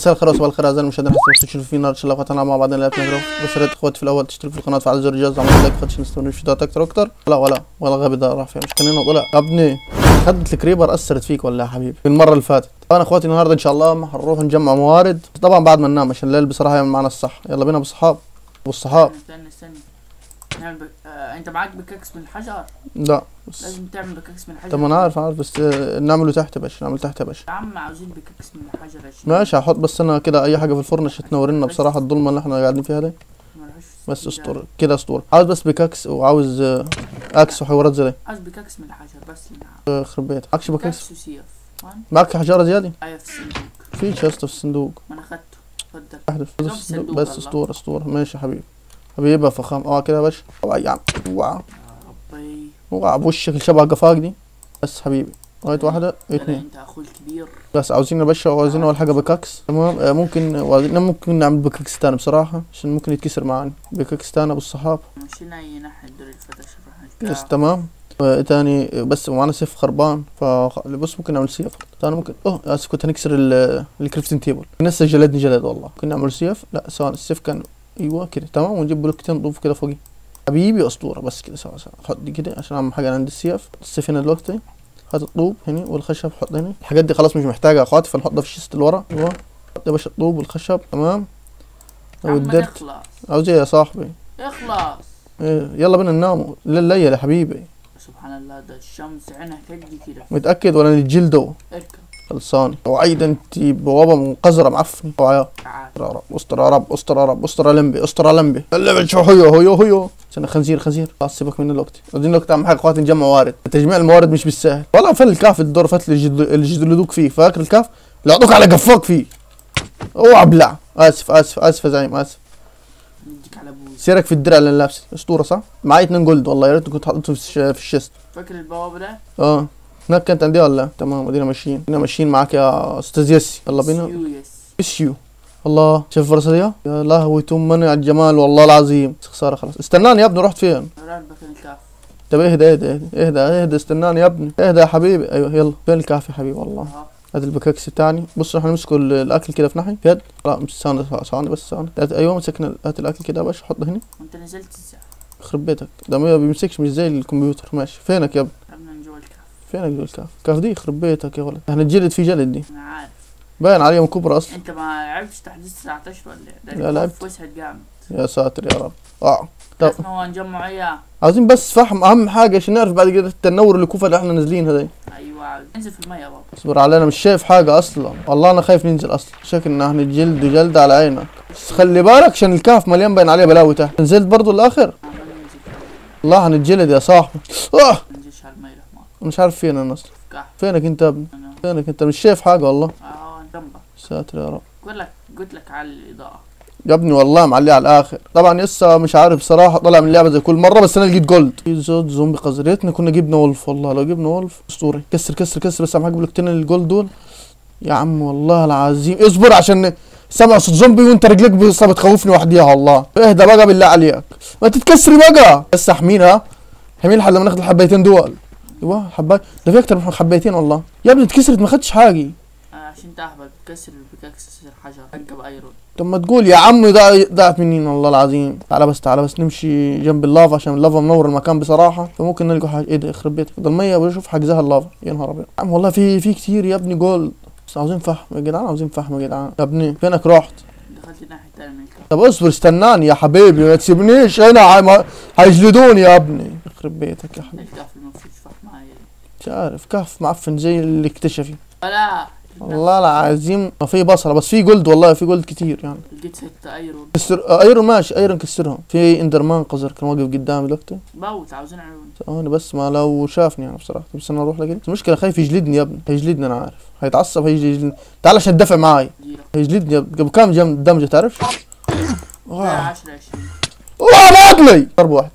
مساء الخير وصباح الخير اعزائي المشاهدين حسنا تشوفوا فينا ان شاء الله فتحنا مع بعضنا لعبة نجرب بس يا ريت اخواتي في الاول تشتركوا في القناه وتفعلوا زر الجرس وعملوا لايك خدش نستمر في فيديوهات اكتر واكتر ولا ولا ولا غبي ده راح فيها مش كان هنا طلع يا ابني خدت الكريبر اثرت فيك ولا يا حبيبي في المره اللي فاتت انا اخواتي النهارده ان شاء الله هنروح نجمع موارد طبعا بعد ما ننام عشان الليل بصراحه يعمل معنا الصح يلا بينا بالصحاب والصحاب استنى استنى نعمل بك... آه انت معاك بكاكس من الحجر لا بس لازم تعمل بكاكس من الحجر طب ما انا عارف عارف بس آه، نعمله تحت يا باشا نعمل تحت يا باشا يا عم عاوزين بكاكس من الحجر عشان ماشي هحط بس انا كده اي حاجه في الفرن عشان تنورنا بصراحه الظلمه اللي احنا قاعدين فيها دي ما نروحش في بس السجن. اسطوره كده اسطوره عاوز بس بيكاكس وعاوز آه، اكس وحوارات زي دي عاوز بكاكس من الحجر بس اللي معاك آه، يخرب بيتك معكش بيكاكس بكاكس وسيف وان معك حجاره زياده ايوه في الصندوق في شيست في الصندوق ما انا اخدته اتفضل احذف في بس الصندوق بس والله. اسطوره اسطوره ماشي يا حبيبي حبيبي يا فخام اوعى كده يا باشا اوعى يا عم اوعى يا ربي اوعى بوشك اللي شبه قفاك دي بس حبيبي لغايه واحده لا اتنين انت اخوي الكبير بس عاوزين يا باشا عاوزين اول حاجه بكاكس تمام آه، ممكن وعاوزين ممكن نعمل بكاكس تاني بصراحه عشان ممكن يتكسر معانا بكاكس تاني ابو الصحاب مشينا اي ناحية الدور اللي فات عشان بس نروح تمام آه، تاني بس ومعنا سيف خربان ف بص ممكن نعمل سيف تاني ممكن اوه اسف كنت هنكسر ال- الكريفتين تيبل الناس جلدني جلد والله ممكن نعمل سيف لا سواء السيف كان ايوه كده تمام ونجيب بلوكتين نضيف كده فوقيه حبيبي اسطوره بس كده سوا سوا حط دي كده عشان اهم حاجه أنا عندي السيف السيف هنا دلوقتي هات الطوب هنا والخشب حط هنا الحاجات دي خلاص مش محتاجه يا اخواتي فنحطها في الشيست اللي ورا ايوه حط يا باشا الطوب والخشب تمام عم والدرت اخلص عاوز ايه يا صاحبي اخلص إيه يلا بينا ننام الليل يا حبيبي سبحان الله ده الشمس عينها تجي كده متاكد ولا نتجلده اركب خلصاني وعيد انت بوابه منقذره معفني اوعى تعال يا رب استر يا رب استر يا رب استر يا لمبي استر يا لمبي الليفل شو هيو هيو هيو استنى خنزير خنزير خلاص سيبك من الوقت عايزين الوقت اهم حاجه اخواتي نجمع موارد تجميع الموارد مش بالسهل والله فل الكهف الدور فات اللي جد- اللي جلدوك فيه فاكر الكهف اللي يعطوك على قفاك فيه اوعى ابلع اسف اسف اسف يا زعيم اسف نديك على ابوي سيرك في الدرع اللي أنا لابسه اسطوره صح معايا اتنين جولد والله يا ريت كنت حاططه في الش- في الشيست فاكر البوابة ده؟ اه هناك كانت عندي ولا لا؟ تمام ادينا ماشيين ادينا ماشيين معاك يا استاذ ياسي يلا بينا يو يس بشيو الله شوف الفرصة دي يا لهوي تمني على الجمال والله العظيم بس خسارة خلاص استناني يا ابني رحت فين راح مكان الكهف طب اهدى اهدى اهدى اهدى اهدى استناني يا ابني اهدى يا حبيبي ايوه يلا فين الكافي يا حبيبي والله اهو هذا البكاكس التاني بص احنا نمسكوا ال- الاكل كده في ناحية يد لا مش ثانية ثانية بس ثانية هات- ايوه مسكنا هات الاكل كده يا باشا حطه هنا وانت نزلت ازاي؟ يخرب بيتك ده ما بيمسكش مش زي الكمبيوتر ماشي فينك يا ابني رحنا من جوا الكهف فينك جوا الكاف الكاف دي يخرب بيتك يا ولد احنا الجلد في جلد دي انا عارف باين عليها من كبرى اصلا انت ما لعبتش تحديث 19 ولا ايه؟ لا، ده لعبت. الكهف وسعت جامد يا ساتر يا رب اه طب. اسمه هو نجمع اياه عاوزين بس فهم اهم حاجه عشان نعرف بعد كده التنور الكوفه اللي احنا نازلينها دي ايوه عاوز انزل في المية بابا اصبر علينا مش شايف حاجه اصلا والله انا خايف ننزل اصلا شكل ان احنا جلد جلد على عينك بس خلي بالك عشان الكهف مليان باين عليه بلاوي تحت نزلت برضو الاخر عمال ننزل في المية. والله هنتجلد يا صاحبي اه ما ننزلش على المية معك مش عارف فين انا اصلا في كهف فينك انت يا ابني انا فينك انت مش شايف حاجه والله اه جنبك ساتر يا رب قلت لك قلت لك على الاضاءة يا ابني والله معليه على الاخر طبعا لسه مش عارف بصراحه طلع من اللعبه زي كل مره بس انا لقيت جولد في زود زومبي قذر يا ريتنا كنا جبنا ولف والله لو جبنا ولف اسطوري كسر كسر كسر بس اهم حاجه بلوكتين الجولد دول يا عم والله العظيم اصبر عشان سامع صوت زومبي وانت رجليك بس بتخوفني وحديها والله اهدى بقى بالله عليك ما تتكسري بقى بس احمينها احمينها لحد ما ناخد الحبايتين دول ايوه حباي ده في اكتر من حبايتين والله يا ابني اتكسرت ما خدتش حاجه آه عشان تهبل بتكسر البيكاكس تصير حجر ركب ايرون طب ما تقول يا عم ضاع- ضاعت مني والله العظيم تعالى بس تعالى بس نمشي جنب اللافا عشان اللافا منور المكان بصراحه فممكن نلقى حاجه ايه ده يخرب بيتك ده الميه بشوف حجزها اللافا يا نهار ابيض يا عم والله في في كتير يا ابني جولد بس عاوزين فحم يا جدعان عاوزين فحم يا جدعان يا ابني فينك رحت دخلت الناحية التانية من الكهف طب اصبر استناني يا حبيبي ما تسيبنيش هنا ع- هيجلدوني يا ابني يخرب بيتك يا حبيبي الكهف اللي ما فيش فحم معايا مش عارف كهف معفن زي اللي اكتشفي ولا والله العظيم ما في بصله بس في جولد والله في جولد كتير يعني لقيت ستة ايرون كسر آه، ايرون ماشي ايرون كسرهم في اندرمان قذر كان واقف قدامي دلوقتي موت عاوزين عيون ثواني بس ما لو شافني يعني بصراحة بس انا اروح لكن المشكلة خايف يجلدني يا ابني هيجلدني انا عارف هيتعصب هيجي يجلدني تعال عشان تدافع معاي ديرة هيجلدني يا ابني قبل كام جم دمجة تعرف؟ اوه 10 20 اوه مات لي ضربة واحدة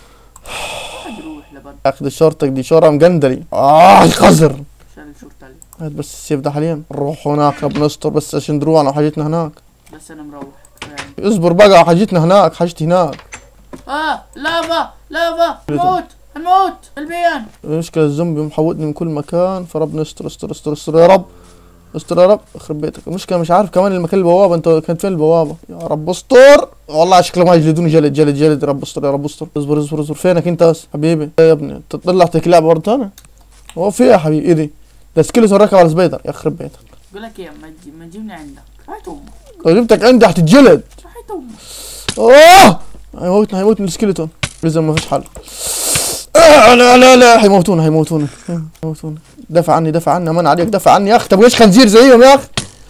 واحد يروح لبر اخذ شورتك دي شورة مقندلي اه قذر شال الشرطة عليه هات بس السيف ده حاليا نروح هناك بنستر بس عشان دروعنا وحاجتنا هناك بس انا مروح كفاية. اصبر بقى حاجتنا هناك حاجتي هناك اه لافا لافا موت الموت البيان المشكلة الزومبي محوطني من كل مكان فربنا يستر استر استر استر يا رب استر يا رب يخرب بيتك المشكله مش عارف كمان المكان البوابه انت كانت فين البوابه يا رب استر والله شكلهم هيجلدوني جلد جلد جلد يا رب استر يا رب استر اصبر اصبر اصبر فينك انت بس حبيبي إيه يا ابني انت طلعت لك لعبه برضه انا هو في إيه يا حبيبي ايه دي ده سكيلتون راكب على سبايدر يخرب بيتك بقول لك ايه ما تجي- ما تجيبني عندك راحت امك لو جبتك عندي هتتجلد راحت امك اوه هيموتنا هيموتنا السكيلتون اذا ما فيش حل آه لا لا لا هيموتونا هيموتونا هيموتونا دافع عني دافع عني امان عليك دافع عني يا اخي طب ايش خنزير زيهم يا اخي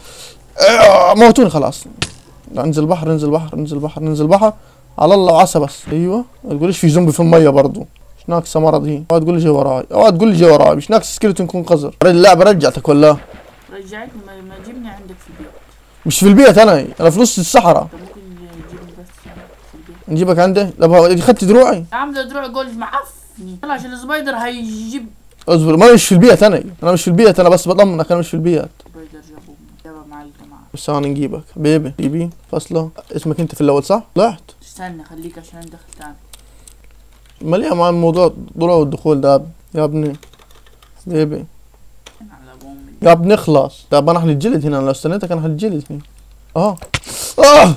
آه موتوني خلاص لا، انزل بحر انزل بحر انزل بحر انزل بحر على الله وعسى بس ايوه ما تقوليش في زومبي في الميه برضو مش ناقصه مرض هي اوعى تقول لي جاي وراي اوعى تقول لي جاي وراي مش ناقص سكيلتون يكون قذر اللعبه رجعتك ولا رجعتني ما, ما تجيبني عندك في البيت مش في البيت انا انا في نص الصحراء انت ممكن تجيبني بس في البيت نجيبك عندي لا اخذت دروعي يا عم ده دروع جولد معفني يلا عشان السبايدر هيجيب اصبر ما مش في البيت انا انا مش في البيت انا بس بطمنك انا مش في البيت سبايدر جابوا جابها مع الجماعة بس ثواني نجيبك بيبي بيبي فاصلة اسمك انت في الاول صح؟ طلعت استنى خليك عشان أنا دخلت تاني مليء مع الموضوع طلوع والدخول ده يا ابني بيبي على ابو امي يا ابني اخلص طب انا حنتجلد هنا لو استنيتك انا حنتجلد هنا اه اه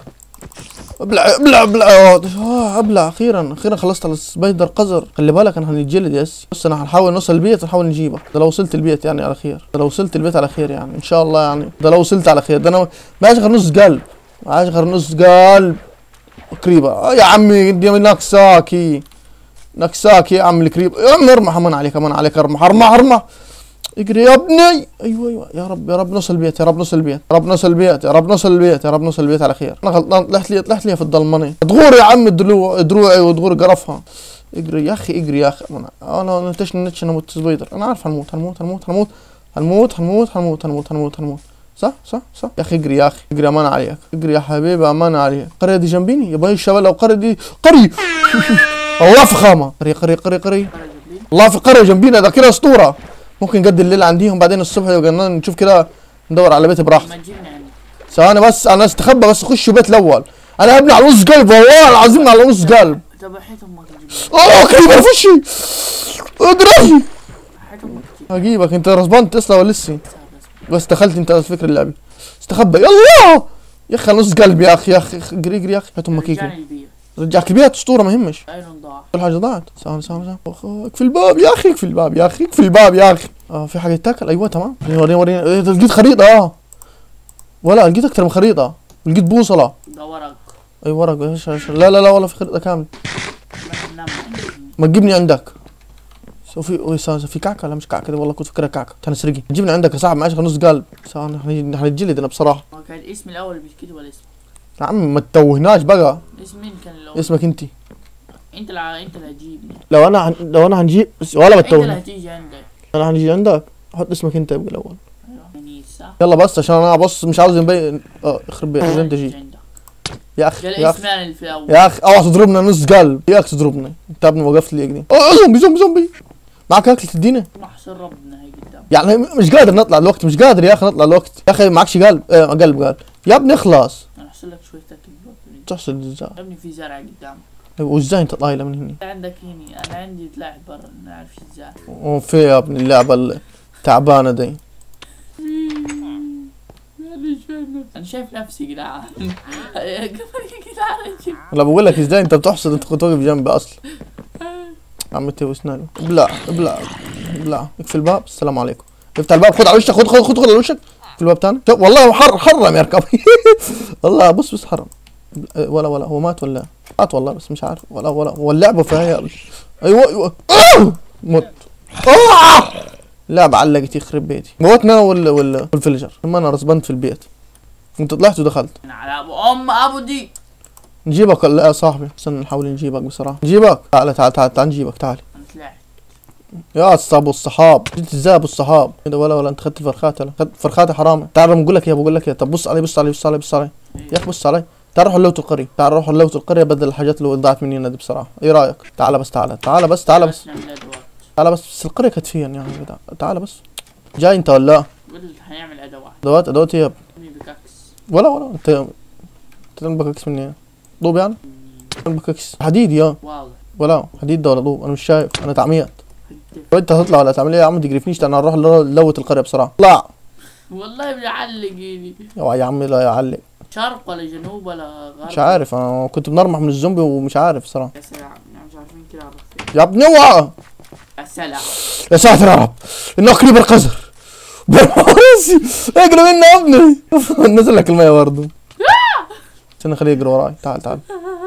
ابلع ابلع ابلع اه ابلع اخيرا اخيرا خلصت على السبايدر قذر خلي بالك انا هنتجلد يس بص انا هنحاول نوصل البيت ونحاول نجيبك ده لو وصلت البيت يعني على خير ده لو وصلت البيت على خير يعني ان شاء الله يعني ده لو وصلت على خير ده انا معيش غير نص قلب معيش غير نص قلب قريبة آه يا عمي دي ناقصاكي ناقصاكي يا عم الكريب يا عم ارمح امان عليك امان عليك ارمح ارمح ارمح اجري يا ابني ايوه ايوه يا رب يا رب نوصل البيت يا رب نوصل البيت يا رب نوصل البيت يا رب نوصل البيت يا رب نوصل البيت على خير انا غلطان طلعت لي طلعت لي في الضلمنه دغور يا عم دلوع دروعي ودغور قرفها اجري يا اخي اجري يا اخي انا انا نتش نتش انا موت سبايدر انا عارف هنموت هنموت هنموت هنموت هنموت هنموت هنموت هنموت هنموت هنموت صح صح صح يا اخي اجري يا اخي اجري امان عليك اجري يا حبيبي امان عليك القريه دي جنبيني يا باي الشباب لو القريه دي قريه الله فخامه قريه قريه قريه قريه خرج لي الله في قريه جنبينا ده كده اسطوره ممكن نقضي الليل عنديهم بعدين الصبح يبقى نشوف كده ندور على بيت براحتي ما تجيبني عندك ثواني بس انا استخبى بس خش بيت الاول انا ابني على نص قلب والله العظيم على نص قلب طب حيت امك تجيبني اوه كريم في وشي اجري حيت امك تجيبني هجيبك انت رسبنت اصلا ولا لسه بس بس دخلت انت على فكر اللعبه استخبى يلا يا اخي على نص قلب يا اخي يا اخي اجري اجري يا اخي هات امك رجعني هيك البيت رجعك البيت اسطوره ما يهمش ايرون ضاع كل حاجه ضاعت ثواني ثواني ثواني أخ، اقفل الباب يا اخي اقفل الباب يا اخي اقفل الباب يا اخي اه في حاجه تاكل ايوه تمام وريني وريني إيه ده لقيت خريطه اه ولا لقيت اكتر من خريطه لقيت بوصله ده ورق اي ورق ايش ايش لا لا لا والله في خريطه كامله ما ننام ما تجيبني عندك سو في أوي ثواني، في كعكه لا مش كعكه دي والله كنت فاكرها كعكه تعال سرقي جيبني عندك يا صاحبي معيش غير نص قلب ثواني حنجي- حنتجلد انا بصراحه هو كان اسمي الاول بالكده ولا اسمي يا عم ما تتوهناش بقى اسم مين كان الاول اسمك انت انت اللي انت اللي هتجيبني لو انا هن... لو انا هنجيب بس ولا انت اللي بتوه هتيجي عندك انا هنجي عندك حط اسمك انت يبقى الاول يعني صح يلا بس عشان انا بص مش عاوز يبين اه يخرب بيتك لازم تجي عندك يا اخي ده يا اخي الاسم انا اللي في الاول يا اخي اوعى تضربنا نص قلب ياك تضربني انت يا ابني وقفت لي دي اه زومبي زومبي زومبي معك اكل تدينا محصن ربنا هي قدام يعني مش قادر نطلع الوقت مش قادر يا اخي نطلع الوقت يا اخي معكش قلب اه قلب قلب يا ابني اخلص انا احسن لك شويه تاكل بروتين. تحصل ازاي يا ابني في زرع قدامك وازاي انت طايله من هنا انت عندك هني انا عندي طلعت برا ما نعرفش ازاي وفي يا ابني اللعبه التعبانه دي مش فاهم نفسي. انا شايف نفسي يا جدعان قبل يا جدعان أجيب. انا بقول لك ازاي انت بتحصد انت كنت واقف جنبي اصلا عم انت واسنانه ابلع ابلع ابلع اقفل الباب السلام عليكم افتح الباب خد على وشك خد خد خد خد على وشك في الباب تاني شوف والله حر حرم يركب والله بص بص حرم ولا ولا هو مات ولا مات والله بس مش عارف ولا ولا هو اللعبه فيها ايوه ايوه آه! مت آه! اللعبه علقت يخرب بيتي موتنا انا وال وال والفيلجر اما انا رسبنت في البيت انت طلعت ودخلت انا على ابو ام ابو دي نجيبك ولا لا يا صاحبي استنى نحاول نجيبك بصراحه نجيبك تعال تعال تعال تعال نجيبك تعال انا طلعت يا أص ابو الصحاب جيت ازاي ابو الصحاب كده ولا ولا انت خدت الفرخاته لا خدت فرخاته حرام تعال بقول لك يا بقول لك يا طب بص علي بص علي بص علي بص علي يا اخي بص علي تعال نروح لوت القريه تعال نروح لوت القريه بدل الحاجات اللي ضاعت مننا دي بصراحه ايه رايك تعال بس تعال تعال بس تعال بس نعمل ادوات تعال بس بس القريه كانت فين يعني كده تعال بس جاي انت ولا لا قلت هنعمل ادوات ادوات ادوات ايه يا ابني؟ ابني بكاكس ولا ولا انت انت تنبك اكس منين طوب يعني تنبك اكس حديد يا واضح ولا حديد ده ولا طوب انا مش شايف انا تعميات هدف. وانت هتطلع ولا تعمل ايه يا عم تقرفنيش انا هنروح لوت القريه بصراحه اطلع والله بيعلق ايدي اوعى يا عمي لا يعلق شرق ولا جنوب ولا غرب مش عارف انا كنت بنرمح من الزومبي ومش عارف صراحه يا سلام نحن مش عارفين كده اعرف فين يا ابني اوعى يا سلام يا ساتر يا رب انه كليبر قذر بالمعرسي اجري مني يا ابني نزل لك المية برضه استنى خليه يجري وراي تعال تعال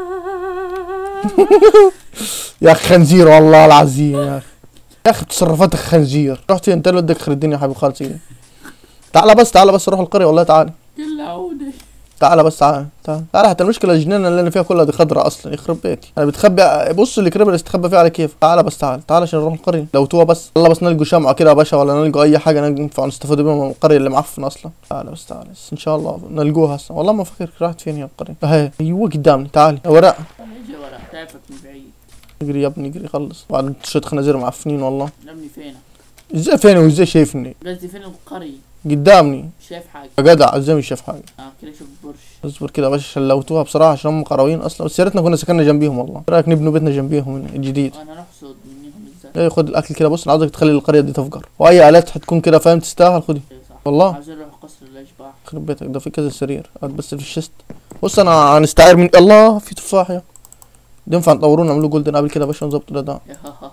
يا اخي خنزير والله العظيم يا اخي يا اخي تصرفاتك خنزير رحت فين انت اللي بدك تخرب الدنيا يا حبيب خالص ايدي تعال بس تعال بس روح القريه والله تعال دلعوني تعال بس تعال تعال تعال حتى المشكله الجنينه اللي انا فيها كلها دي خضراء اصلا يخرب بيتي انا بتخبي بص اللي كريبر يستخبى فيها على كيف تعال بس تعال تعال عشان نروح القريه لو توا بس يلا بس نلقوا شمعه كده يا باشا ولا نلقوا اي حاجه ننفع نستفاد بيها من القريه اللي معفنه اصلا تعال بس تعال بس ان شاء الله نلقوها هسه والله ما فاكر راحت فين هي القريه اهي ايوه قدامي تعال يا وراء انا اجي وراك شايفك من بعيد اجري يا ابني اجري خلص بعد شويه خنازير معفنين والله نبني فينك ازاي فين وازاي شايفني قصدي فين القرية قدامي مش شايف حاجة يا جدع ازاي مش شايف حاجه اه كده شوف برج اصبر كده يا باشا شلوتوها بصراحه عشان هم قرويين اصلا بس يا ريتنا كنا سكننا جنبيهم والله ايه رايك نبنوا بيتنا جنبيهم هنا الجديد انا نحصد منهم ازاي ايه خد الاكل كده بص انا عاوزك تخلي القريه دي تفجر واي الات حتكون كده فاهم تستاهل خدي إيه صح والله عاوزين نروح قصر الاشباح يخرب بيتك ده في كذا سرير قاعد بس في الشست بص انا هنستعير من الله في تفاح يا ده ينفع نطوروه نعملوا جولدن ابل كده يا باشا ونظبطوا ده, ده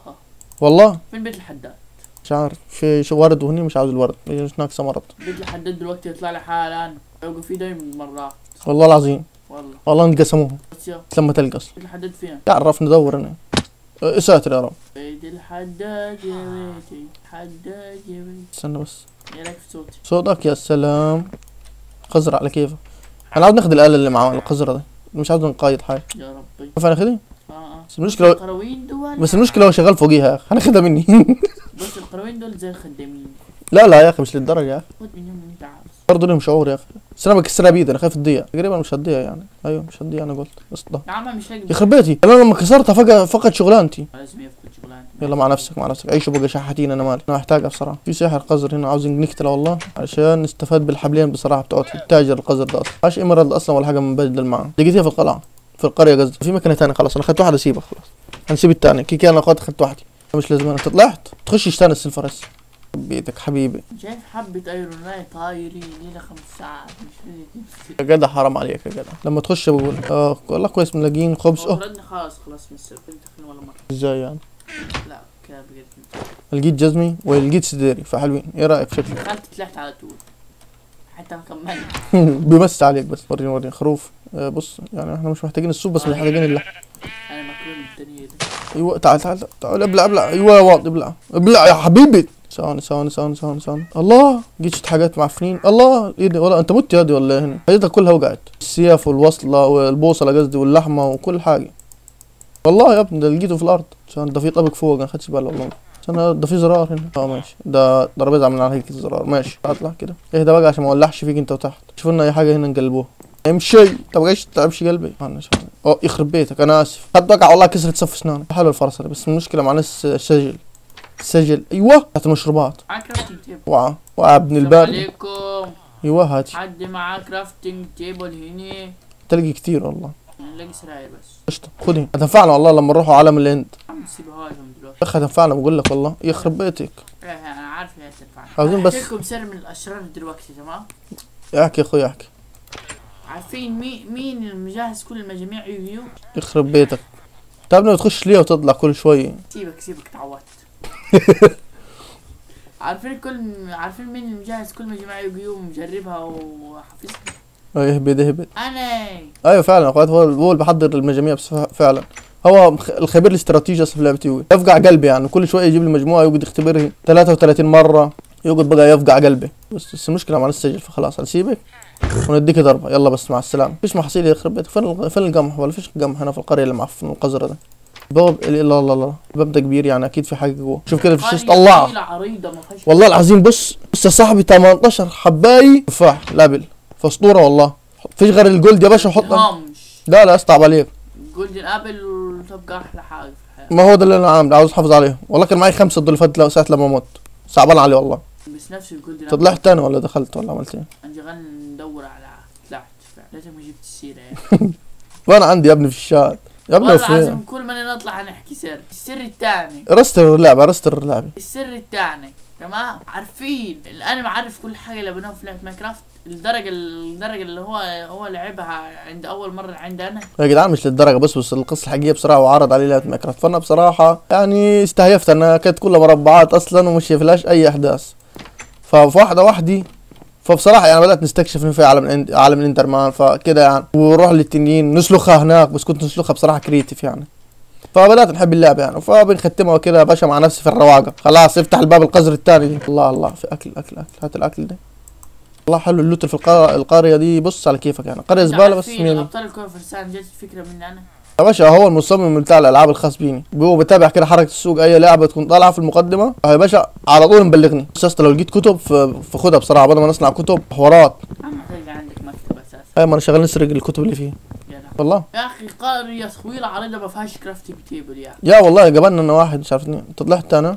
والله فين بيت الحداد مش عارف في شو ورد وهني مش عاوز الورد مش ناقصه مرض بيت الحداد دلوقتي يطلع لي حالا يوقف فيه دايما مرات والله العظيم والله والله انقسموهم بس يا لما تلقى اصلا بيت الحداد فين تعرف ندور انا يا ساتر يا رب بيت الحداد يا بيتي حداد يا بيتي استنى بس ايه رايك في صوتي صوتك يا سلام قزر على كيفك انا عاوز ناخد الاله اللي مع القزره ده مش عاوز نقايد حاجه يا ربي ينفع ناخدها اه اه بس المشكله القرويين دول بس المشكله هو شغال فوقيها يا اخي هناخدها مني بص القرويين دول زي الخدامين لا لا يا اخي مش للدرجه يا اخي خد منهم اللي انت عاوز برضه لهم شعور يا اخي بس انا بكسرها بايدي انا خايف تضيع تقريبا مش هتضيع يعني ايوه مش هتضيع انا قلت بس ده يا عم مش لاقي يخرب بيتي انا لما كسرتها فقد فقد شغلانتي لازم يفقد شغلانه يلا مع نفسك مع نفسك عيشوا بقى شحاتين انا مالي انا محتاجها بصراحه في ساحر قذر هنا عاوزين نقتله والله عشان نستفاد بالحبلين بصراحه بتوعت التاجر القذر ده اصلا ماش ايمرالد اصلا ولا حاجه مبدل معاه لقيتها في القلعه في القريه قصدي في مكنه ثانيه خلاص انا اخذت واحده اسيبها خلاص هنسيب الثاني كي كان انا اخذت اخذت واحده مش لازم انا طلعت تخش تاني السلفر هسه بيدك حبيبي شايف حبة ايرون لايت طايرين ليلة خمس ساعات مش فاهم يا جدع حرام عليك يا جدع لما تخش بقول اه والله كويس ملاقيين خبز اه ردنا خلاص خلاص من السر انت خلينا ولا مرة ازاي يعني لا كده بجد لقيت جزمي ولقيت سديري فحلوين ايه رايك في شكلي دخلت طلعت على طول حتى ما كملت بيمس عليك بس وريني وريني خروف آه بص يعني احنا مش محتاجين السوق بس محتاجين اللحم انا مكرون الدنيا دي ايوه تعال تعال تعال ابلع ابلع ايوه يا واطي ابلع ابلع يا حبيبي ثواني ثواني ثواني ثواني ثواني الله جيت شفت حاجات معفنين الله ايه ده والله انت مت يا دي ولا إيه هنا حاجتك كلها وقعت السياف والوصله والبوصله قصدي واللحمه وكل حاجه والله يا ابني ده لقيته في الارض عشان ده في طبق فوق انا خدتش بالي والله عشان ده في زرار هنا اه ماشي ده ترابيزه عاملين عليها هيك زرار ماشي اطلع كده اهدى بقى عشان ما اولعش فيك انت وتحت شوف لنا اي حاجه هنا نقلبوها امشي تبغاش تتعبش قلبي انا شغال اه يخرب بيتك انا اسف خد وقع والله كسرت صف اسناني حلو الفرصه بس المشكله مع ناس السجل السجل ايوه بتاعت المشروبات معاك كرافتنج تيبل وعى وعى ابن السلام البارد عليكم ايوه هاتي حد معاه كرافتنج تيبل هنا تلقي كتير والله نلاقي سراير بس قشطه خذي هتنفعنا والله لما نروحوا عالم الهند عم سيبها لهم دلوقتي يا اخي هتنفعنا بقول لك والله يخرب بيتك ايه انا عارف هي تنفع عاوزين بس- لكم سر من الاشرار دلوقتي تمام احكي يا اخوي احكي عارفين مين مين المجهز كل المجاميع يو يو يخرب بيتك طيب ما تخش ليه وتطلع كل شوي سيبك سيبك تعودت عارفين كل عارفين مين المجهز كل مجاميع يو يو مجربها وحافظها ايه اهبد اهبد انا ايوه فعلا اخوات هو هو اللي بحضر المجاميع بس ف- فعلا هو مخ- الخبير الاستراتيجي اصلا في لعبه يوي يفقع قلبي يعني كل شويه يجيب لي مجموعه يقعد يختبرني 33 مره يقعد بقى يفقع قلبي بس, بس المشكله مع السجل فخلاص هنسيبك ونديك ضربه يلا بس مع السلامه فيش محاصيل يخرب بيتك فين الغ- فين القمح ولا فيش قمح هنا في القريه اللي معفن القذره ده باب لا لا لا لا الباب ده كبير يعني اكيد في حاجه جوه شوف كده في الشيش قرية طلع طويلة عريضة ما فيهاش والله العظيم بص بص يا صاحبي 18 حبايه تفاح لابل فاسطوره والله فيش غير الجولد يا باشا حطها همش لا لا استعب عليك جولدن ابل وتبقى احلى حاجة في الحياة ما هو ده اللي انا عامله عاوز احافظ عليه والله كان معي خمسه الدول اللي فاتت لو ساعه لما مت صعبان عليه والله بس نفس الجولدن انت طلعت تاني ولا دخلت ولا عملت ايه انشغل ندور على طلعت فعلا لازم ما جبت السيرة يعني وانا عندي يا ابني في الشات يا ابني والله في العظيم كل ما نطلع نحكي سر السر الثاني رستر اللعبه رستر اللعبه السر الثاني تمام عارفين انا معرف كل حاجه اللي بنوها في لعبه ماينكرافت الدرجه الدرجه اللي هو هو لعبها عند اول مره عندي انا يا جدعان مش للدرجه بس بس القصه الحقيقيه بصراحه وعرض عليه لعبه ماينكرافت فانا بصراحه يعني استهيفت انها كانت كلها مربعات اصلا ومش فيهاش اي احداث ففي واحده وحدي فبصراحه يعني بدات نستكشف انه في عالم الإند- عالم الاندرمان فكده يعني ونروح للتنين نسلخها هناك بس كنت نسلخها بصراحه كريتيف يعني فبدات نحب اللعبه يعني فبنختمها كده يا باشا مع نفسي في الرواقه خلاص افتح الباب القذر الثاني دي الله الله في اكل اكل اكل هات الاكل ده والله حلو اللوت اللي في القا- القريه دي بص على كيفك يعني قريه زباله بس عارفين مين ابطال الكره فرسان جت الفكره مني انا يا باشا هو المصمم بتاع الالعاب الخاص بيني هو بتابع كده حركه السوق اي لعبه تكون طالعه في المقدمه يا باشا على طول مبلغني بس أصلاً لو لقيت كتب ف- فخدها بصراحه بدل ما نصنع كتب حوارات عم تلقى عندك مكتب اساسا اي ما انا شغال نسرق الكتب اللي فيه يا لا. والله يا اخي قريه طويله عريضه ما فيهاش كرافتنج تيبل يعني يا والله قابلنا انا واحد مش عارف اتنين انت طلعت انا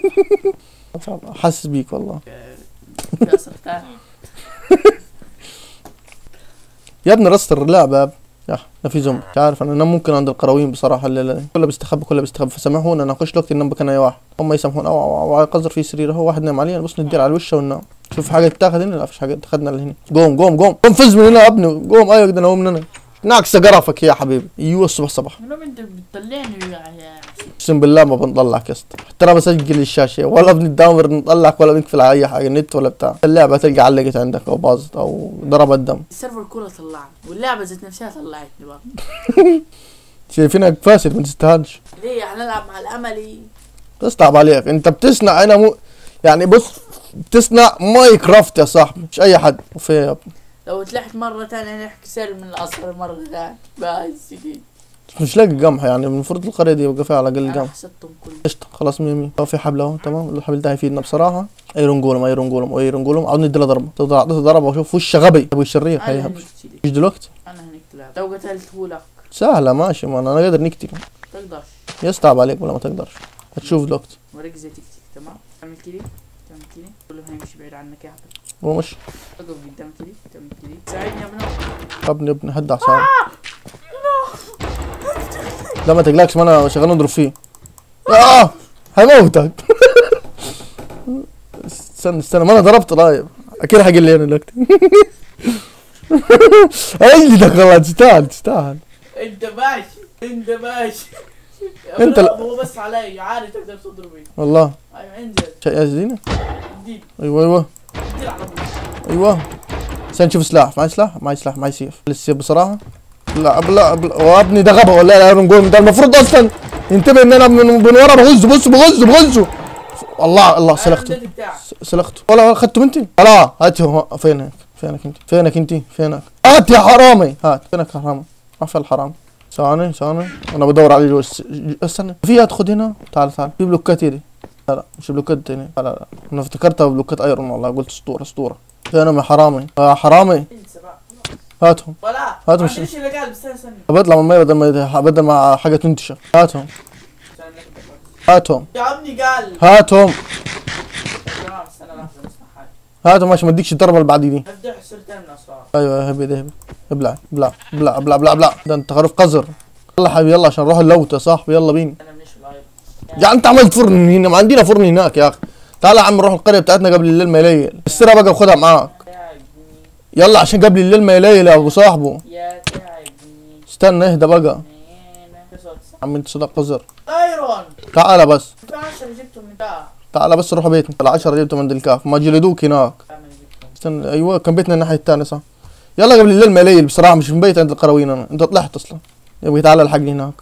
حاسس بيك والله في أسر تاني. يا ابني رستر اللعبه يا ابني. يا ما في زومبي مش عارف انا انام ممكن عند القرويين بصراحه الليله دي كله بيستخبى كله بيستخبى فسامحونا انا اخش وقت انام بكن اي واحد هم يسامحون او او او يقذر في سرير هو واحد نايم عليه أنا بس ندير على الوش وننام شوف حاجه تتاخذ هنا لا فيش حاجه اتخذنا اللي هنا قوم قوم قوم قوم فز من هنا يا ابني قوم ايوه قدرنا نقوم من هنا ناقصه قرفك يا حبيبي ايوه الصبح صباح منو انت بتطلعني يا يا عسير اقسم بالله ما بنطلعك يا اسطى حتى انا بسجل الشاشه ولا بنداور نطلعك ولا بنقفل على اي حاجه نت ولا بتاع اللعبه تلقى علقت عندك او باظت او ضربت دم السيرفر كله طلعني واللعبه ذات نفسها طلعتني برضه شايفينك فاسد ما تستاهلش ليه هنلعب مع الاملي تصعب عليك انت بتصنع انا مو يعني بص بتصنع مايكرافت يا صاحبي مش اي حد وفي يا ابني لو طلعت مرة تانية نحكي سر من الأصغر مرة ثانية بس كده مش لاقي قمح يعني المفروض القريه دي يبقى فيها على الاقل أنا قمح حسبتهم كلهم قشطه خلاص مية مية هو في حبل اهو تمام الحبل ده هيفيدنا بصراحه ايرون جولم ايرون جولم ايرون جولم عاوز ندي له ضربه تقدر اعطيته ضربه وشوف وش غبي ابو الشرير أنا هيهبش هنقتلك مش دلوقتي أنا هنقتلك لو قتلته لك سهله ماشي ما انا قادر نقتل تقدرش يصعب عليك ولا ما تقدرش هتشوف دلوقتي وريك زي تكتيك تمام تعمل كده تعمل كده كله هيمشي بعيد عنك يا حبيبي هو مش اقف قدام كده تعمل كده ساعدني يا ابني ابني ابني هدع صار لا ما تقلقش ما انا شغال نضرب فيه اه هيموتك استنى استنى ما انا ضربت طيب اكيد حق لي انا دلوقتي اي اللي دخلها تستاهل تستاهل انت ماشي انت ماشي انت لا- هو بس علي عادي تقدر تضربي والله ايوه انزل شيء يا زينة جديد ايوه ايوه انزل على طول ايوه استنى نشوف سلاح معي سلاح معي سلاح معي سيف السيف بصراحة لا لا وابني ده غبا ولا لا نقول ده المفروض اصلا ينتبه ان انا من, من ورا بغزه بص بغزه بغزه والله الله سلخته النادي بتاعك سلخته ولا ولا اخذته انت لا هاته فينك فينك انت فينك انت فينك هات يا حرامي هات فينك يا حرامي ما في الحرام ثواني ثواني انا بدور عليه جوا استنى في ادخل هنا تعال تعال في بلوكات دي لا لا مش بلوكات هنا لا لا لا انا افتكرتها بلوكات ايرون والله قلت اسطوره اسطوره فينهم يا حرامي يا حرامي انسى بقى هاتهم ولا هات ما مش- عنديش الا قلب استنى استنى بطلع من المية بدل ما بدل ما حاجه تنتشر هاتهم استنى. هاتهم يا ابني قال هاتهم تمام استنى لحظه نسمع حاجه هاتهم عشان ما اديكش الضربه اللي بعد دي افتح سيرتين من اسرار ايوه هبي ده هبي ابلع ابلع ابلع ابلع ابلع ابلع ده انت خروف قذر يلا حبيبي يلا عشان نروح اللوته صح يلا بينا انا منيش لايف يا انت عملت فرن هنا ما عندنا فرن هناك يا اخي تعال يا عم نروح القريه بتاعتنا قبل الليل ما يليل السرعه بقى وخدها معاك تعبني يلا عشان قبل الليل ما يليل يا ابو صاحبه يا تعبني استنى اهدى بقى نينا. عم انت صدق قذر ايرون تعال بس في 10 جبتهم من ده تعال بس نروح بيتنا العشرة جبتهم عند الكاف ما جلدوك هناك كامل جبتهم استنى ايوه كان بيتنا الناحيه الثانيه صح يلا قبل الليل ما يليل بصراحه مش من بيت عند القرويين انا انت طلعت اصلا يبقى تعال الحقني هناك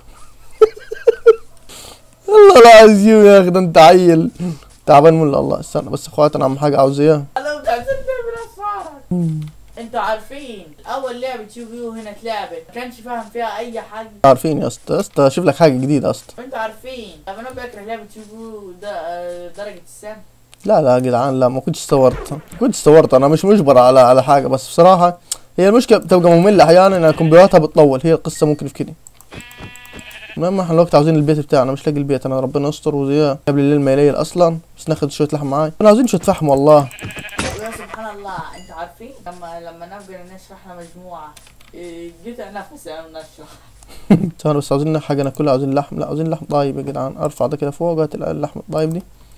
والله العظيم يا اخي ده انت عيل تعبان من الله استنى بس اخواتي انا عم حاجه عاوز اياها لو تعترف من اسرارك انتوا عارفين اول لعبة يو يو هنا اتلعبت ما كانش فاهم فيها اي حاجة عارفين يا اسطى يا اسطى اشوف لك حاجه جديده اسطى انتوا عارفين لما انا بكره لعبة يو يو ده آه، درجة السن لا لا يا جدعان لا ما كنتش صورت ما كنتش صورت انا مش مجبر على على حاجه بس بصراحه هي المشكله بتبقى ممله احيانا ان كمبيوتراتها بتطول هي القصه ممكن في كده المهم احنا الوقت عاوزين البيت بتاعنا مش لاقي البيت انا ربنا يستر وزياه قبل الليل ما يليل اصلا بس ناخذ شويه لحم معاي انا عاوزين شويه فحم والله ويا سبحان الله انتوا عارفين لما لما نبقى نشرح لمجموعة إيه، قطع نفس انا بنشرح ثاني بس عاوزين حاجه ناكلها عاوزين لحم لا عاوزين لحم طايب يا جدعان ارفع ده كده فوق هات اللحم الطايب دي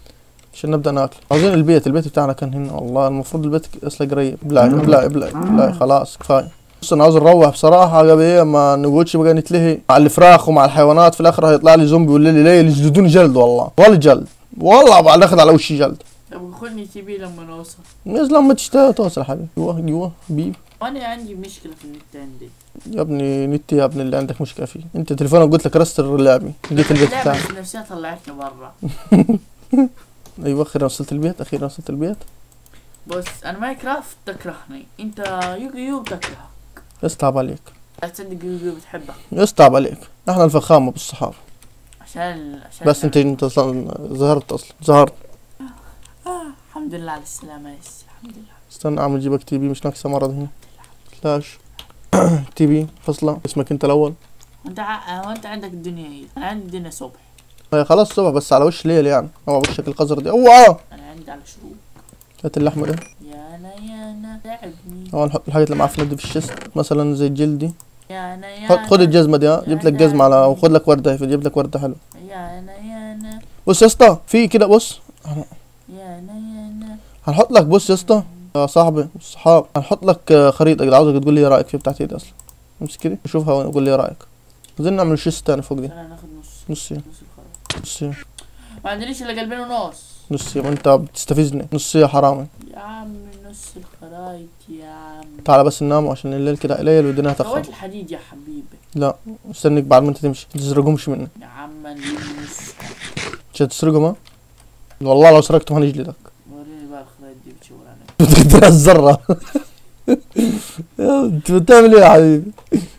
عشان نبدا ناكل عاوزين البيت البيت بتاعنا كان هنا والله المفروض البيت اصلا قريب ابلع ابلع ابلع ابلع خلاص كفايه بص انا عاوز نروح بصراحه قبل ايه ما نقعدش بقى نتلهي مع الفراخ ومع الحيوانات في الاخر هيطلع لي زومبي ولا لي ليه يجلدوني جلد والله والله جلد والله بعد اخذ على وشي جلد طب خدني تي بي لما نوصل نزل لما تشتغل توصل حبيبي ايوه ايوه بيب وانا عندي مشكله في النت عندي يا ابني نت يا ابني اللي عندك مشكله فيه انت تليفونك قلت لك رستر لعبي جيت البيت لا بتاعي بس نفسها طلعتني برا ايوه اخيرا وصلت البيت اخيرا وصلت البيت بص انا ماينكرافت تكرهني انت يوغي يو تكرهك يصعب عليك لا تصدق يوغي يو بتحبك يصعب عليك احنا الفخامه بالصحاب عشان عشان بس انت انت اصلا ظهرت اصلا ظهرت آه الحمد لله على السلامه يا سي الحمد لله استنى اعمل جيبك تي بي مش ناقصه مرض هنا فلاش تي بي فصلة اسمك انت الاول وانت ع... وانت عندك الدنيا هي انا عندي الدنيا صبح هي خلاص الصبح بس على وش ليل يعني او على وشك القذر دي اوعى انا عندي على شروق هات اللحمه ده يانا يانا تعبني او نحط الحاجات اللي معفنه دي في الشست مثلا زي الجلدي يانا يانا خد خد الجزمه دي ها جبت لك جزمه على وخد لك ورده هيفيد جبت لك ورده حلوه يانا يانا بص يا اسطى في كده بص يانا يانا هنحط لك بص يا اسطى يا صاحبي الصحاب هنحط لك آه، خريطه كده عاوزك تقول لي ايه رايك فيها بتاعت ايدي اصلا امسك كده وشوفها وقول لي ايه رايك عايزين نعمل شيست تاني فوق دي تعالى ناخد نص نص يا نص الخرا نص يا ما عندنيش الا قلبين ونص نص يا ما انت بتستفزني نص يا حرامي يا عم نص الخرايط يا عم تعال بس ننام عشان الليل كده قليل والدنيا سويت هتخرب الحديد يا حبيبي لا استنيك بعد ما انت تمشي ما تسرقهمش مني يا عم نجيب نص مش هتسرقهم ها والله لو سرقتهم هنجلدك وريني بقى الخرايط دي بتشاور عليك بتقدر الذرة يا انت بتعمل ايه يا حبيبي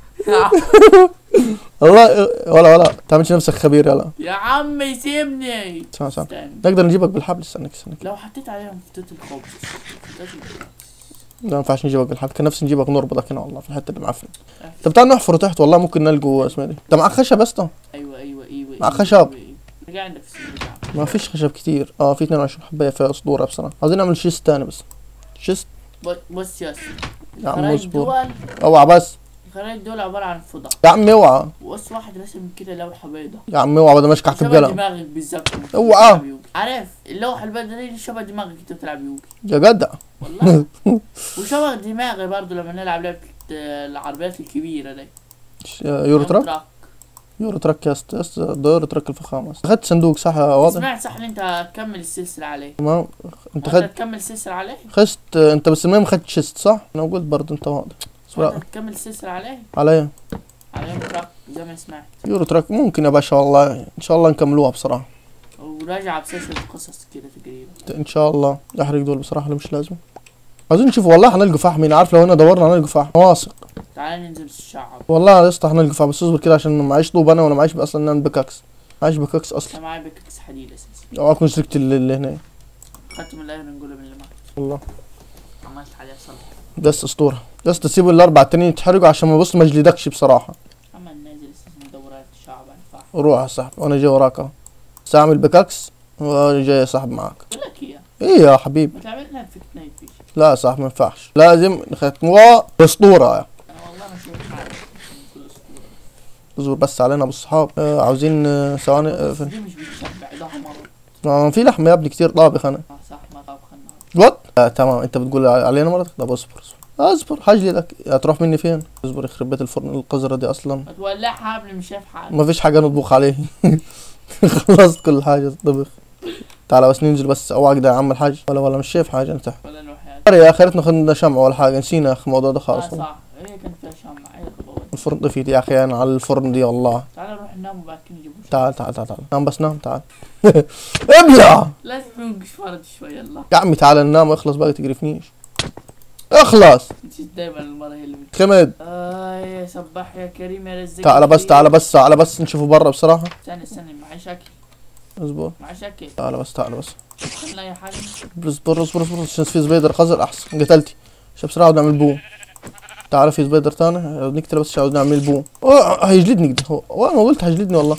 والله ولا ولا تعملش نفسك خبير يلا يا عم سيبني اسمع اسمع استنى نقدر نجيبك بالحبل استنك استنك لو حطيت عليهم فتات الخبز فتات الخبز لا ما ينفعش نجيبك بالحبل كان نفسي نجيبك نربطك هنا والله في الحته اللي معفنه طب تعال نحفر تحت والله ممكن نلقوا اسمه دي انت معك خشب يا اسطى ايوه ايوه ايوه مع أيوة، خشب. أيوة، أيوة. رجع عندك في السجن ما فيش خشب كتير اه في 22 حبايه في اسطوره بصراحه عايزين نعمل شيست تاني بس شيست بص- بص يا اسطى يا عم الخرايط اصبر. دول اوعى بس الخرايط دول عبارة عن فضة يا عم اوعى بص واحد رسم كده لوحة بيضة يا عم اوعى بدل ما اشكحك شبه بقلم دماغك بالظبط وأنت اوعى. بتلعب يوجي. عارف اللوحة البيضة دي شبه دماغك انت بتلعب يوجي يا جدع والله وشبه دماغي برضو لما نلعب لعبة آه، العربيات الكبيرة دي يورو تراك تراك يورو تراك يا اسطى يا اسطى ده يورو تراك الفخامه يا اسطى. اخدت صندوق صح يا واضح سمعت صح ان انت تكمل السلسلة عليه تمام انت انت خدت تكمل السلسلة عليه خست انت بس المهم خدت شيست صح انا قلت برضه انت واضح وانت اسمع تكمل السلسلة عليه عليا عليه تراك زي ما سمعت يورو تراك ممكن يا باشا والله ان شاء الله نكملوها بصراحه وراجع بسلسلة قصص كده تقريبا ان شاء الله احرق دول بصراحه اللي مش لازم عايزين نشوف والله هنلقى فحم هنا عارف لو هنا دورنا هنلقى فحم واثق تعال ننزل الشعب والله يا اسطى هنلقى فحم بس اصبر كده عشان معيش طوب انا ولا معيش اصلا نعمل بكاكس معيش بكاكس اصلا انا معايا بككس حديد اساسا اوعى اكون سرقت اللي اللي هنا خدت من الايرون جولم اللي معاك والله عملت عليه صلح بس اسطوره يا اسطى سيبوا الاربع التانيين يتحرقوا عشان ما بص ما اجلدكش بصراحه عمل نازل اساسا دورات الشعب عن فحم روح يا صاحبي وانا جاي وراك اهو بس اعمل بكاكس وانا جاي يا صاحبي معاك قلت لك اياه ايه يا حبيبي ما تعملنا في نايت فيش لا يا صاحبي ما ينفعش لازم نختموها باسطوره انا والله ما شايف حاجه من كل اسطوره اصبر بس علينا بالصحاب آه عاوزين آه ثواني آه بس فين دي مش بتشبع ده مرض آه في لحمه يا ابني كتير طابخ انا اه صح ما طبخ النهار وات آه تمام انت بتقول علينا مرض طب اصبر اصبر اصبر هجلدك هتروح مني فين اصبر يخرب بيت الفرن القذره دي اصلا ما تولعها قبل مش شايف حاجه ما فيش حاجه نطبخ عليه خلصت كل حاجه طبخ تعال بس ننزل بس اوعى كده يا عم الحاج ولا ولا مش شايف حاجه انت ولا نروح يعني يا اخي ريتنا خدنا شمع ولا حاجه نسينا يا اخي الموضوع ده اه خالص والله. صح هي كان فيها شمع هي خبوات الفرن طفيت يا اخي انا على الفرن دي والله تعال نروح ننام وبعد كده نجيب وش. تعال تعال تعال تعال نام بس نام تعال ابلع لازم نوقف فرد شوي يلا يا عمي تعال ننام واخلص بقى تقرفنيش اخلص نسيت دايما المره هي اللي بت... خمد آه يا صباح يا كريم يا رزق تعال بس تعال بس تعال بس نشوفه برا بصراحه استنى استنى معيش اكل اصبر معيش اكل تعال بس تعال بس خلنا اي حاجه اصبر اصبر اصبر عشان في سبايدر خزر احسن قتلتي عشان بسرعه عاوز نعمل بوم تعال في سبايدر تاني نقتله بس عاوز نعمل بوم اوه هيجلدني كده هو هو انا ما قلت هيجلدني والله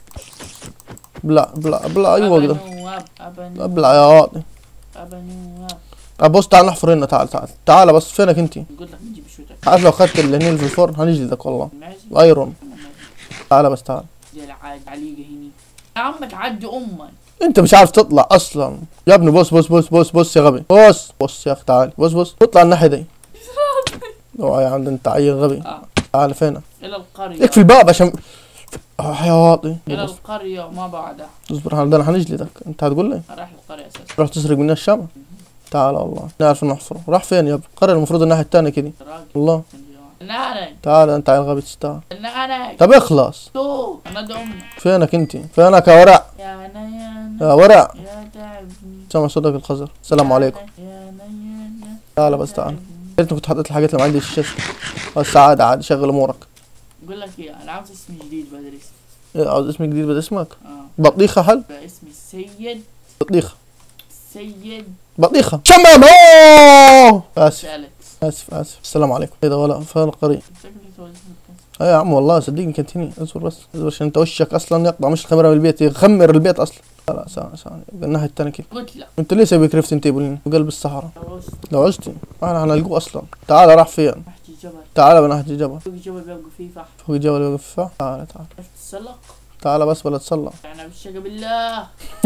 بلا بلا بلا ايوه كده أبا أبا ابلع يا واطي أبا نواب طب بص تعال نحفر هنا تعال تعال تعال بس فينك انت قلت لك نجيب شوية عارف لو اخدت اللي هنا اللي في الفرن هنجلدك والله المعزة ايرون تعال بس تعال زي العاد عليقة هني يا عم تعدي امك انت مش عارف تطلع اصلا يا ابني بص بص بص بص بص يا غبي بص بص يا اخي تعال بص بص اطلع الناحيه دي اوعى يا عم ده انت عيل غبي آه. تعال فينك الى القريه اقفل الباب عشان آه يا واطي الى بص. القريه وما بعدها اصبر احنا بدنا حنجلدك انت هتقول لي رايح القريه اساسا تروح تسرق مننا الشمع تعال والله نعرف نحفره راح فين يا ابني القرية المفروض الناحية التانية كده راجل والله نعنى تعال انت عيل غبي تستاهل نعنى طب اخلص تو انا دي امك فينك انت فينك يا ورع يا نيانا يا ورع يا تعبني سامع صوتك الخزر السلام عليكم يا نيانا تعال بس تعال يا ريتني كنت حطيت الحاجات اللي عندي في الشاشة بس عادي عادي شغل امورك بقول لك ايه انا عاوز اسم جديد بدل اسم إيه، عاوز اسم جديد بدل اسمك اه بطيخة حل اسمي السيد بطيخة سيد بطيخة شمام اوه اسف سالت اسف اسف السلام عليكم ايه ده ولا فين القرية شكلك توديني ايه يا عم والله صدقني كنت هني اصبر بس اصبر عشان انت وشك اصلا يقطع مش الخمرة من البيت يخمر البيت اصلا لا لا ثانية ثانية الناحية التانية كده قلت لك انت ليه سايب كريفت انت بقولين بقلب الصحراء خلاص لو عشتي احنا هنلقوه اصلا تعال راح فين تحت الجبل تعال بناحية الجبل فوق الجبل بيبقى فيه فحم فوق الجبل يوقف فيها تعال تعال عرفت تتسلق تعال بس بلا تصلى يعني بالشقة بالله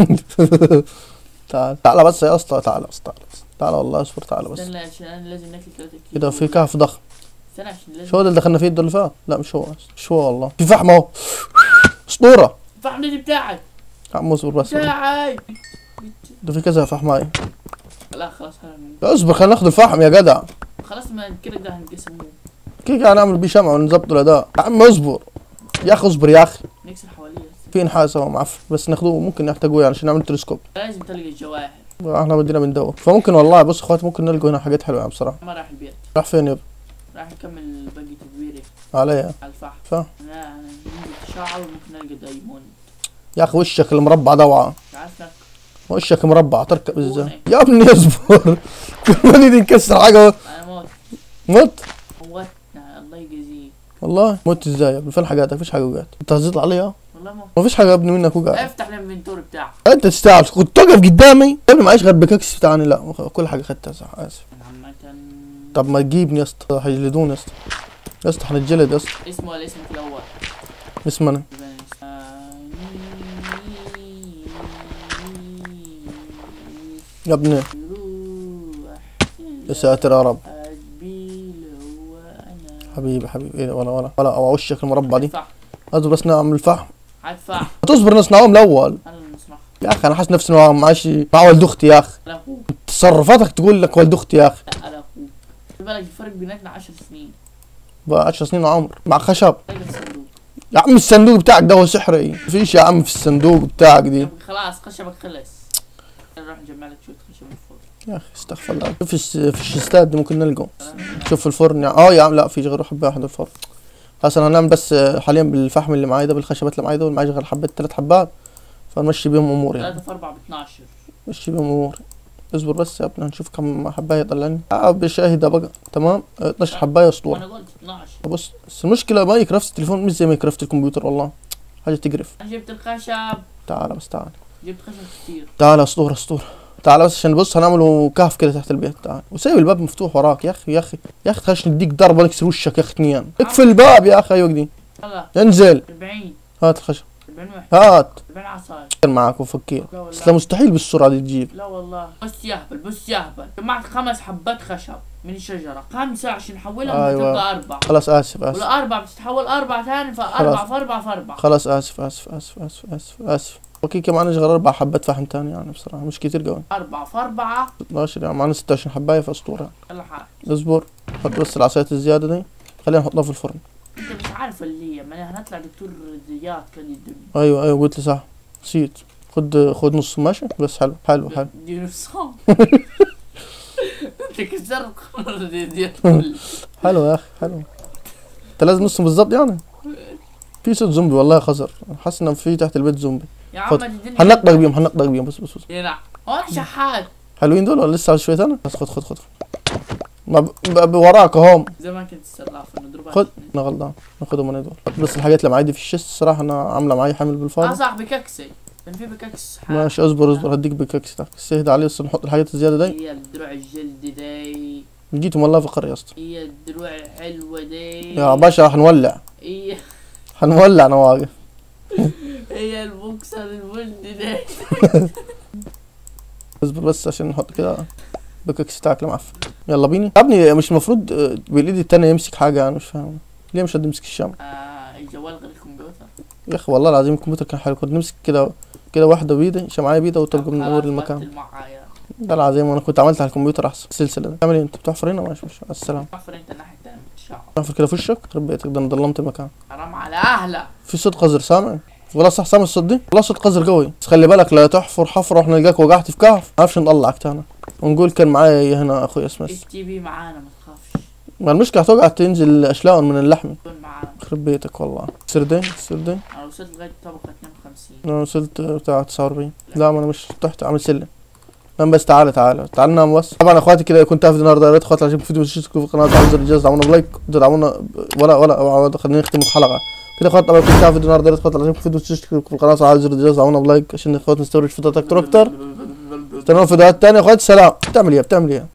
تعال تعال بس يا اسطى تعال بس تعال بس تعال والله اصبر تعال بس استنى عشان انا لازم ناكل 3 كيلو كده في كهف ضخم استنى عشان لازم شو هذا اللي دخلنا فيه الدور اللي فات لا مش هو مش هو والله في فحم اهو اسطوره الفحم ده بتاعك يا عم اصبر بس بتاعي ده في كذا فحماي لا خلاص خلاص اصبر خلينا ناخذ الفحم يا جدع خلاص ما كده ده هنقسموه كيف كان نعمل بيه شمع ونظبط الاداء يا عم اصبر يا اخي اصبر يا اخي نكسر حواليه بس. في نحاس اهو معفن بس ناخذوه ممكن نحتاجوه يعني عشان نعمل تلسكوب لازم تلقى الجواهر احنا بدينا بندور فممكن والله بص اخواتي ممكن نلقوا هنا حاجات حلوه يعني بصراحه ما راح البيت راح فين يابا راح نكمل باقي تدويري عليا على الفحم فاهم. انا انا ننزل تشعر وممكن نلقى دايموند يا اخي وشك المربع دوعه مش عارف لك وشك مربع تركب ازاي بوني. يا ابني اصبر كل ما نيجي نكسر حاجه انا موت مت موتنا الله يجزيك والله مت ازاي يا ابني فين حاجاتك مفيش حاجه وقعت انت هزيت عليها والله موت مفيش حاجه يا ابني منك وقعت افتح الانفنتوري بتاعك انت تستاهل كنت تقف قدامي يا ابني معيش غير بكاكس بتاعنا لا كل حاجه خدتها صح اسف عامة طب ما تجيبني يا اسطى هيجلدوني يا اسطى يا اسطى حنتجلد يا اسطى اسمه ولا اسمك الاول اسمنا يا ابني يروح يا ساتر يا رب قلبي لو انا حبيبي حبيبي ايه ده ولا ولا ولا او وشك المربع دي هدفع اصبر بس نعمل الفحم هدفع تصبر نصنعهم الاول انا اللي نسمع يا اخي انا حاسس نفسي انه معاش مع ولد اختي يا اخي على اخوك تصرفاتك تقول لك ولد اختي يا اخي لا على اخوك خد بالك الفرق بيناتنا 10 سنين بقى 10 سنين عمر مع خشب تلقى الصندوق يا عم الصندوق بتاعك ده هو سحري مفيش يا عم في الصندوق بتاعك دي يبقى خلاص خشبك خلص نروح نجمع لك شويه خشب من الفرن يا اخي استغفر الله في الس- في الشستات دي ممكن نلقوا شوف في الفرن يعني اه يا عم لا في غير حبه واحده في الفرن خلاص انا هنعمل بس حاليا بالفحم اللي معايا ده بالخشبات اللي معايا دول معايا غير حبات ثلاث حبات فنمشي بيهم اموري يعني 3 في 4 ب 12 مشي بيهم اموري اصبر بس يا ابني هنشوف كم حبايه طلعني اه بشاهده بقى تمام اه، 12 حبايه اسطوره وانا قلت 12 بص بس المشكله مايك كرافت التليفون مش زي مايك كرافت الكمبيوتر والله حاجه تقرف انا جبت الخشب تعال بس تعال جبت خشب كتير تعال يا اسطوره اسطوره تعال بس عشان بص هنعمله كهف كده تحت البيت تعال وسايب الباب مفتوح وراك يا اخي يا اخي يا اخي تخش نديك ضربه نكسر وشك يا اخي تنيان اقفل الباب يا اخي ايوه دي يلا انزل 40 هات الخشب 40 واحد هات 40 عصاية معك وفكير لا بس لا والله مستحيل بالسرعه دي تجيب لا والله بس يهبل بس يهبل جمعت خمس حبات خشب من الشجرة خمسة عشان نحولها أيوة. تبقى أربعة خلاص اسف اسف ولا أربعة بتتحول أربعة ثاني فأربعة خلاص. في أربعة في أربعة خلاص اسف اسف اسف اسف اسف اسف اوكي كمان معنا غير اربع حبات فحم تاني يعني بصراحه مش كتير قوي أربعة في أربعة 12 يعني معنا 26 حبايه في اسطوره يلا حاجة اصبر حط بس العصايات الزياده دي خلينا نحطها في الفرن أنت مش عارف اللي هي ما هنطلع دكتور زياد كان الدنيا ايوه ايوه قلت لي صح نسيت خد خد نص ماشي بس حلو حلو حلو دي نفسها أنت كسرت قرار دي دي كل حلو يا اخي حلو انت لازم نص بالظبط يعني في صوت زومبي والله خزر حاسس ان في تحت البيت زومبي يا عم خد. الدنيا هنقدق بيهم هنقدق بيهم بس بس بس يا نعم هون شحات حلوين دول ولا لسه على شويه ثانيه بس خد خد خد ما ب... ب... ب... وراك اهم زمان كنت السلاف نضربها خد. انا غلطان ناخدهم انا دول بس الحاجات اللي معايا دي في الشيست الصراحه انا عامله معايا حمل اه بالفاضي صح بككسي كان في بككس حاد. ماشي اصبر اصبر هديك بكاكس تحت بس اهدى عليه بس نحط الحاجات الزياده دي هي الدروع الجلد دي جيتهم والله في القريه يا اسطى هي الدروع الحلوة دي يا باشا حنولع هي حنولع انا واقف هي البوكسر الولد ده اصبر بس عشان نحط كده بككس بتاعك معفن يلا بينا يا ابني مش المفروض آه، بالايد التانية يمسك حاجة يعني مش فاهم ليه مش قد يمسك الشمع آه الجوال غير الكمبيوتر يا اخي والله العظيم الكمبيوتر كان حلو كنت نمسك كده كده واحدة بيدي شمعية بيدي وتبقى من اول المكان معايا ده العظيم انا كنت عملت على الكمبيوتر احسن السلسلة دي تعمل ايه انت بتحفر هنا ماشي ماشي على السلامة حفر انت الناحية التانية الشعب تحفر كده في وشك خرب بيتك ده انا ضلمت المكان حرام على اهلك في صوت قذر سامع والله صح سامع الصوت دي والله صوت قذر قوي بس خلي بالك لا تحفر حفرة واحنا نلقاك وقعت في كهف معرفش نطلعك تاني ونقول كان معايا هنا اخوي اسمه التي بي معانا ما تخافش ما المشكلة هتوقع تنزل اشلاء من اللحم يكون معانا يخرب بيتك والله سردين سردين انا وصلت لغاية طبقة 52 انا وصلت بتاع 49 لا ما انا مش تحت عامل سلم نام بس تعالى تعالى تعالى نام بس طبعا اخواتي كده كنت في النهارده يا ريت اخواتي عشان فيديو تشتركوا في القناه وتعملوا زر الجرس دعمونا بلايك ودعمونا ولا ولا ولا- خلينا نختم الحلقه كده اخواتي طبعا كنت في النهارده يا ريت اخواتي عشان فيديو تشتركوا في القناه وتعملوا زر الجرس دعمونا بلايك عشان اخواتي نستورد فيديوهات اكتر واكتر استنونا في فيديوهات تانية اخواتي سلام بتعمل ايه بتعمل ايه